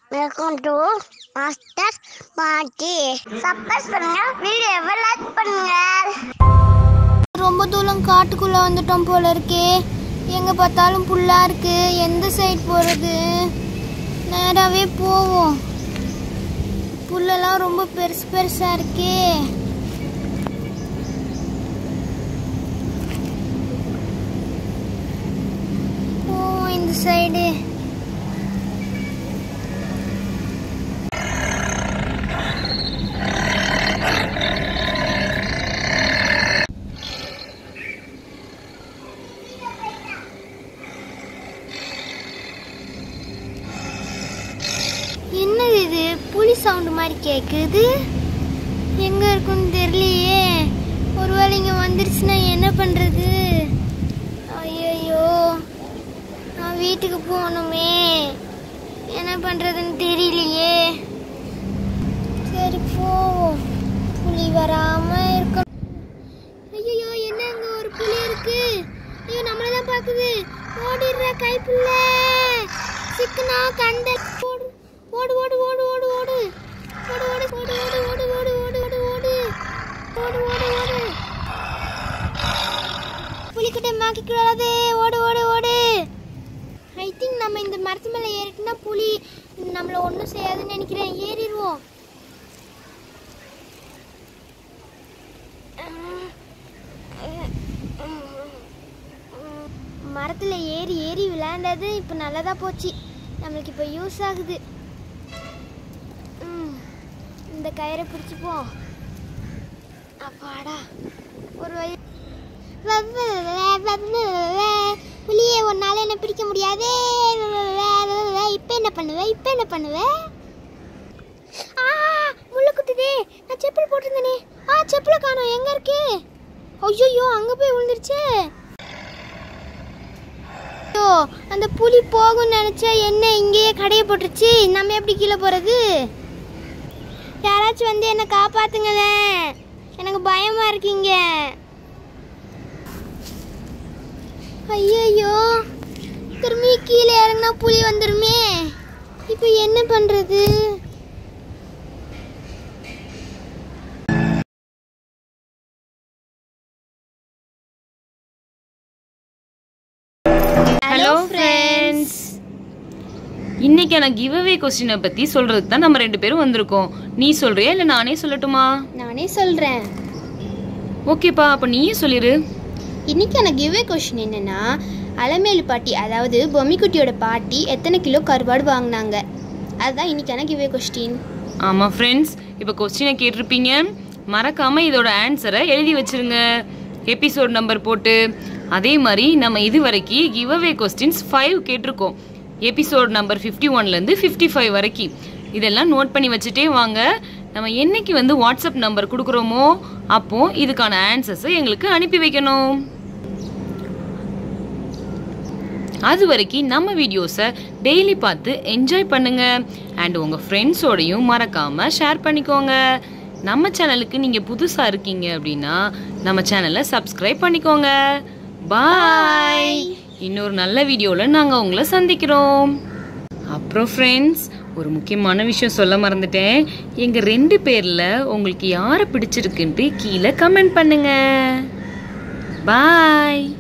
welcome to master பாட்டி support பண்ணுங்க வீடியோவை லைக் பண்ணுங்க ரொம்ப தூரம் காட்டுக்குள்ள வந்துட்டோம் போல இருக்கே எங்க பார்த்தாலும் புல்லா இருக்கு எந்த சைடு போறது நேராவே போவோம் புல்லெல்லாம் ரொம்ப பெருசு பெருசா இருக்கே போவோம் இந்த சைடு என்னது இது புலி சவுண்ட் மாதிரி கேக்குது எங்க இருக்குன்னு தெரியலையே ஒருவேளை இங்க வந்துருச்சுன்னா என்ன பண்றது ஐயோ நான் வீட்டுக்கு போகணுமே என்ன பண்றதுன்னு தெரியலையே சரி போவோம் புலி வராம இருக்கணும் ஐயோ என்ன அங்க ஒரு புலி இருக்கு ஐயோ நம்மள தான் பாக்குது ஓடிடுற கைப்புள்ள சிக்கனா கண்ட ஓடு ஓடு ஓடு ஓடு ஓடு ஓடு ஓடு ஓடு ஓடு ஓடு ஓடு ஓடு ஓடு ஓடு ஓடு ஓடு ஓடு ஓடு புலிக்கிட்ட மாக்கிக்கூடாது ஓடு ஓடு ஓடு ஐ திங்க் நம்ம இந்த மரத்து மேலே ஏறிட்டுனா புலி நம்மளை ஒன்றும் செய்யாதுன்னு நினைக்கிறேன் ஏறிடுவோம் மரத்தில் ஏறி ஏறி விளையாண்டது இப்போ நல்லதா போச்சு நம்மளுக்கு இப்போ யூஸ் ஆகுது ம், இந்த கயிறை பிடிச்சிப்போம் அப்பாடா ஒரு வழி புளியே உன்னால என்ன பிடிக்க முடியாதே இப்போ என்ன பண்ணுவ இப்போ என்ன பண்ணுவ ஆ முள்ள குத்துதே நான் செப்பல் போட்டிருந்தேனே ஆ செப்பலை காணோம் எங்க இருக்கு ஐயோ அங்க போய் விழுந்துருச்சே ஐயோ அந்த புலி போகும்னு நினைச்சா என்ன இங்கேயே கடைய போட்டுருச்சு நம்ம எப்படி கீழே போறது யாராச்சும் வந்து என்ன காப்பாத்துங்களேன் எனக்கு பயமா இருக்கீங்க ஐயோ திரும்பி கீழே இறங்கினா புலி வந்துருமே இப்போ என்ன பண்றது ஹலோ ஃப்ரெண்ட்ஸ் இன்னைக்கான கிவ் அவே கொஸ்டினை பத்தி சொல்றதுக்கு தான் நம்ம ரெண்டு பேரும் வந்திருக்கோம் நீ சொல்றியா இல்ல நானே சொல்லட்டுமா நானே சொல்றேன் ஓகேப்பா அப்ப நீயே சொல்லிரு இன்னைக்கான கிவ்வே கொஷின் என்னன்னா அலமேலு பாட்டி அதாவது பொம்மிக்குட்டியோட பாட்டி எத்தனை கிலோ கருவாடு வாங்கினாங்க அதுதான் இன்னைக்கான கிவ்வே கொஸ்டின் ஆமா ஃப்ரெண்ட்ஸ் இப்போ கொஸ்டினை கேட்டிருப்பீங்க மறக்காம இதோட ஆன்சரை எழுதி வச்சிருங்க எபிசோட் நம்பர் போட்டு அதே மாதிரி நம்ம இது வரைக்கும் கிவ் அவே கொஸ்டின்ஸ் ஃபைவ் கேட்டிருக்கோம் எபிசோட் நம்பர் ஃபிஃப்டி ஒன்லேருந்து ஃபிஃப்டி ஃபைவ் வரைக்கும் இதெல்லாம் நோட் பண்ணி வச்சுட்டே வாங்க நம்ம என்னைக்கு வந்து வாட்ஸ்அப் நம்பர் கொடுக்குறோமோ அப்போ இதுக்கான ஆன்சர்ஸை எங்களுக்கு அனுப்பி வைக்கணும் அது வரைக்கும் நம்ம வீடியோஸை டெய்லி பார்த்து என்ஜாய் பண்ணுங்க அண்ட் உங்கள் ஃப்ரெண்ட்ஸோடையும் மறக்காமல் ஷேர் பண்ணிக்கோங்க நம்ம சேனலுக்கு நீங்கள் புதுசாக இருக்கீங்க அப்படின்னா நம்ம சேனலை சப்ஸ்கிரைப் பண்ணிக்கோங்க பாய் இன்னொரு நல்ல வீடியோவில் நாங்கள் உங்களை சந்திக்கிறோம் அப்புறம் ஃப்ரெண்ட்ஸ் ஒரு முக்கியமான விஷயம் சொல்ல மறந்துட்டேன் எங்கள் ரெண்டு பேரில் உங்களுக்கு யாரை பிடிச்சிருக்குன்ட்டு கீழே கமெண்ட் பண்ணுங்க பாய்